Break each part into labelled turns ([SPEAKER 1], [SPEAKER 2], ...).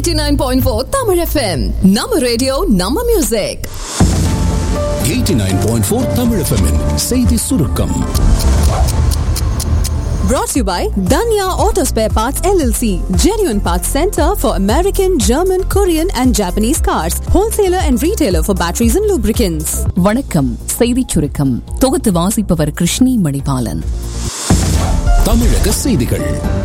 [SPEAKER 1] 89.4 Tamil FM. நம்ம radio நம்ம music
[SPEAKER 2] 89.4 Tamil FM -இன் செய்தி சுருக்கம்
[SPEAKER 1] brought to you by Danya Auto Spare Parts LLC, genuine parts center for American, German, Korean and Japanese cars, wholesaler and retailer for batteries and lubricants.
[SPEAKER 3] வணக்கம் செய்திச் சுருக்கம் தொகுத்து வாசிப்பவர் கிருஷ்ணி மணிபாலன்
[SPEAKER 2] தமிழக செய்திகள்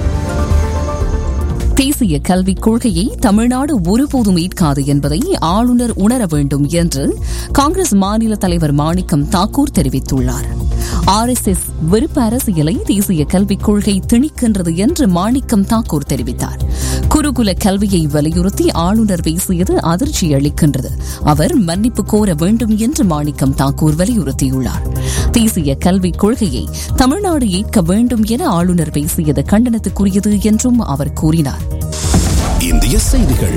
[SPEAKER 3] தேசிய கல்விக் கொள்கையை தமிழ்நாடு ஒருபோதும் ஏற்காது என்பதை ஆளுநர் உணர வேண்டும் என்று காங்கிரஸ் மாநில தலைவர் மாணிக்கம் தாக்கூர் தெரிவித்துள்ளார் ஆர் எஸ் எஸ் வெறுப்பு அரசியலை தேசிய கல்விக் கொள்கை திணிக்கின்றது என்று மாணிக்கம் தாக்கூர் தெரிவித்தார் குருகுல கல்வியை வலியுறுத்தி ஆளுநர் பேசியது அதிர்ச்சி அளிக்கின்றது அவர் மன்னிப்பு கோர வேண்டும் என்று மாணிக்கம் தாக்கூர் வலியுறுத்தியுள்ளார் தேசிய கல்விக் கொள்கையை தமிழ்நாடு ஏற்க வேண்டும் என ஆளுநர் பேசியது கண்டனத்துக்குரியது என்றும் அவர் கூறினார்
[SPEAKER 2] இந்திய செய்திகள்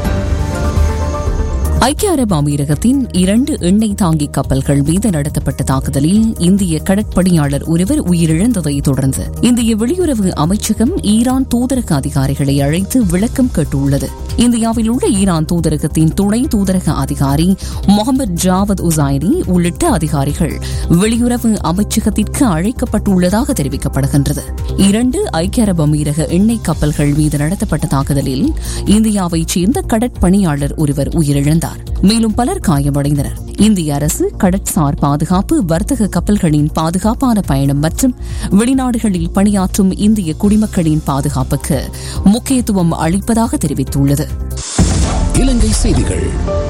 [SPEAKER 3] ஐக்கிய அரபு அமீரகத்தின் இரண்டு எண்ணெய் தாங்கி கப்பல்கள் மீது நடத்தப்பட்ட தாக்குதலில் இந்திய கடற்பணியாளர் ஒருவர் உயிரிழந்ததை தொடர்ந்து இந்திய வெளியுறவு அமைச்சகம் ஈரான் தூதரக அதிகாரிகளை அழைத்து விளக்கம் கேட்டுள்ளது இந்தியாவில் உள்ள ஈரான் தூதரகத்தின் துணை தூதரக அதிகாரி முகமது ஜாவத் உசைனி உள்ளிட்ட அதிகாரிகள் வெளியுறவு அமைச்சகத்திற்கு அழைக்கப்பட்டுள்ளதாக தெரிவிக்கப்படுகின்றது இரண்டு ஐக்கிய அரபு அமீரக எண்ணெய் கப்பல்கள் மீது நடத்தப்பட்ட தாக்குதலில் இந்தியாவைச் சேர்ந்த கடற்பணியாளர் ஒருவர் உயிரிழந்தார் மேலும் பலர் காயமடைந்தனர் இந்திய அரசு கடற்சார் பாதுகாப்பு வர்த்தக கப்பல்களின் பாதுகாப்பான பயணம் மற்றும் வெளிநாடுகளில் பணியாற்றும் இந்திய குடிமக்களின் பாதுகாப்புக்கு முக்கியத்துவம் அளிப்பதாக தெரிவித்துள்ளது
[SPEAKER 2] இலங்கை செய்திகள்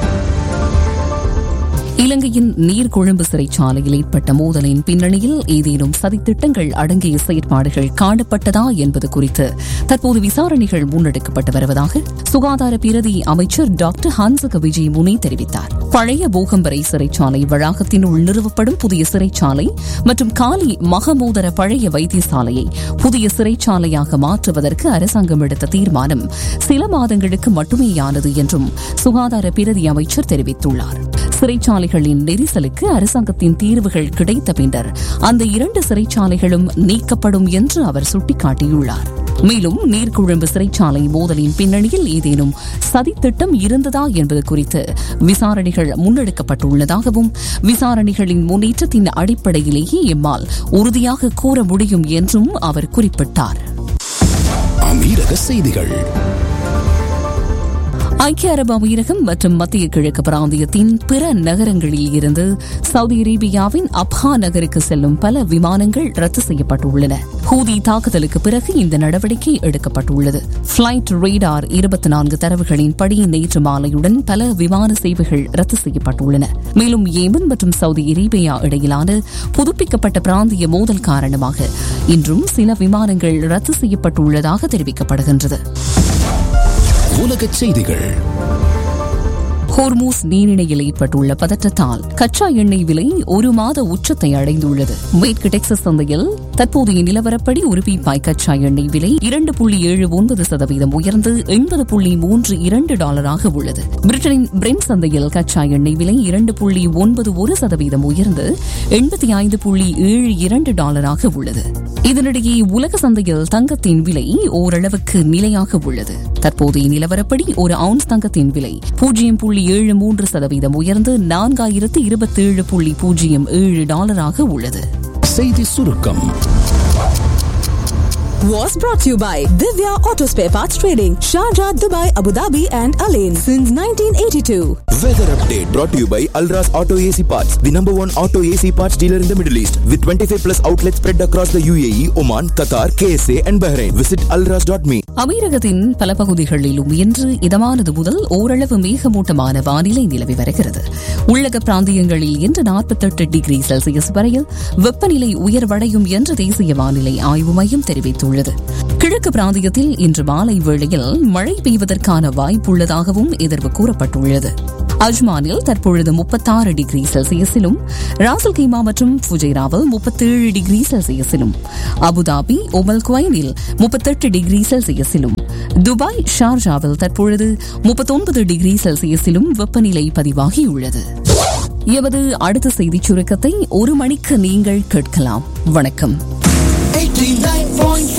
[SPEAKER 3] இலங்கையின் நீர்கொழும்பு சிறைச்சாலையில் ஏற்பட்ட மோதலின் பின்னணியில் ஏதேனும் சதித்திட்டங்கள் அடங்கிய செயற்பாடுகள் காணப்பட்டதா என்பது குறித்து தற்போது விசாரணைகள் முன்னெடுக்கப்பட்டு வருவதாக சுகாதார பிரதி அமைச்சர் டாக்டர் ஹன்சக விஜய் முனி தெரிவித்தார் பழைய பூகம்பரை சிறைச்சாலை வளாகத்தினுள் நிறுவப்படும் புதிய சிறைச்சாலை மற்றும் காலி மகமூதர பழைய வைத்தியசாலையை புதிய சிறைச்சாலையாக மாற்றுவதற்கு அரசாங்கம் எடுத்த தீர்மானம் சில மாதங்களுக்கு மட்டுமேயானது என்றும் சுகாதார பிரதி அமைச்சர் தெரிவித்துள்ளார் சிறைச்சாலைகளின் நெரிசலுக்கு அரசாங்கத்தின் தீர்வுகள் கிடைத்த பின்னர் அந்த இரண்டு சிறைச்சாலைகளும் நீக்கப்படும் என்று அவர் சுட்டிக்காட்டியுள்ளார் மேலும் நீர்க்குழம்பு சிறைச்சாலை மோதலின் பின்னணியில் ஏதேனும் சதித்திட்டம் இருந்ததா என்பது குறித்து விசாரணைகள் முன்னெடுக்கப்பட்டுள்ளதாகவும் விசாரணைகளின் முன்னேற்றத்தின் அடிப்படையிலேயே எம்மால் உறுதியாக கூற முடியும் என்றும் அவர் குறிப்பிட்டார்
[SPEAKER 2] அமீரக செய்திகள்
[SPEAKER 3] ஐக்கிய அரபு அமீரகம் மற்றும் மத்திய கிழக்கு பிராந்தியத்தின் பிற நகரங்களில் இருந்து சவுதி அரேபியாவின் அப்ஹா நகருக்கு செல்லும் பல விமானங்கள் ரத்து செய்யப்பட்டுள்ளன ஹூதி தாக்குதலுக்கு பிறகு இந்த நடவடிக்கை எடுக்கப்பட்டுள்ளது பிளைட் ரேடார் இருபத்தி நான்கு தரவுகளின் படி நேற்று மாலையுடன் பல விமான சேவைகள் ரத்து செய்யப்பட்டுள்ளன மேலும் ஏமன் மற்றும் சவுதி அரேபியா இடையிலான புதுப்பிக்கப்பட்ட பிராந்திய மோதல் காரணமாக இன்றும் சில விமானங்கள் ரத்து செய்யப்பட்டுள்ளதாக தெரிவிக்கப்படுகின்றது
[SPEAKER 2] உலகச் செய்திகள்
[SPEAKER 3] ஹோர்மூஸ் நீரிணையில் ஏற்பட்டுள்ள பதற்றத்தால் கச்சா எண்ணெய் விலை ஒரு மாத உச்சத்தை அடைந்துள்ளது மேற்கு டெக்சஸ் சந்தையில் தற்போதைய நிலவரப்படி ஒரு பீப்பாய் கச்சா எண்ணெய் விலை இரண்டு புள்ளி ஏழு ஒன்பது சதவீதம் உயர்ந்து எண்பது புள்ளி மூன்று இரண்டு டாலராக உள்ளது பிரிட்டனின் பிரெண்ட் சந்தையில் கச்சா எண்ணெய் விலை இரண்டு புள்ளி ஒன்பது ஒரு சதவீதம் உயர்ந்து எண்பத்தி ஐந்து புள்ளி ஏழு இரண்டு டாலராக உள்ளது இதனிடையே உலக சந்தையில் தங்கத்தின் விலை ஓரளவுக்கு நிலையாக உள்ளது தற்போதைய நிலவரப்படி ஒரு அவுன்ஸ் தங்கத்தின் விலை பூஜ்ஜியம் புள்ளி ஏழு மூன்று சதவீதம் உயர்ந்து நான்காயிரத்து இருபத்தேழு புள்ளி பூஜ்ஜியம் ஏழு டாலராக உள்ளது
[SPEAKER 2] செய்தி சுருக்கம்
[SPEAKER 1] Was brought to you by Divya Auto Spare Parts Trading, Sharjah, Dubai, Abu Dhabi and Alain since 1982.
[SPEAKER 4] Weather update brought to you by Alras Auto AC Parts, the number one auto AC parts dealer in the Middle East, with 25 plus outlets spread across the UAE, Oman, Qatar, KSA, and Bahrain. Visit alras.me.
[SPEAKER 3] அமீரகத்தின் பல பகுதிகளிலும் இன்று இதமானது முதல் ஓரளவு மேகமூட்டமான வானிலை நிலவி வருகிறது உள்ளக பிராந்தியங்களில் இன்று நாற்பத்தெட்டு டிகிரி செல்சியஸ் வரையில் வெப்பநிலை உயர்வடையும் என்று தேசிய வானிலை ஆய்வு மையம் தெரிவித்துள்ளது கிழக்கு பிராந்தியத்தில் இன்று மாலை வேளையில் மழை பெய்வதற்கான வாய்ப்புள்ளதாகவும் எதிர்வு கூறப்பட்டுள்ளது அஜ்மானில் தற்பொழுது முப்பத்தாறு டிகிரி செல்சியஸிலும் ராசல் கைமா மற்றும் ஃபுஜைராவில் முப்பத்தேழு டிகிரி செல்சியஸிலும் அபுதாபி ஒமல் குவைனில் முப்பத்தெட்டு டிகிரி செல்சியஸிலும் துபாய் ஷார்ஜாவில் தற்பொழுது முப்பத்தொன்பது டிகிரி செல்சியஸிலும் வெப்பநிலை பதிவாகியுள்ளது எமது அடுத்த செய்திச் சுருக்கத்தை ஒரு மணிக்கு நீங்கள் கேட்கலாம் வணக்கம்
[SPEAKER 4] 89.4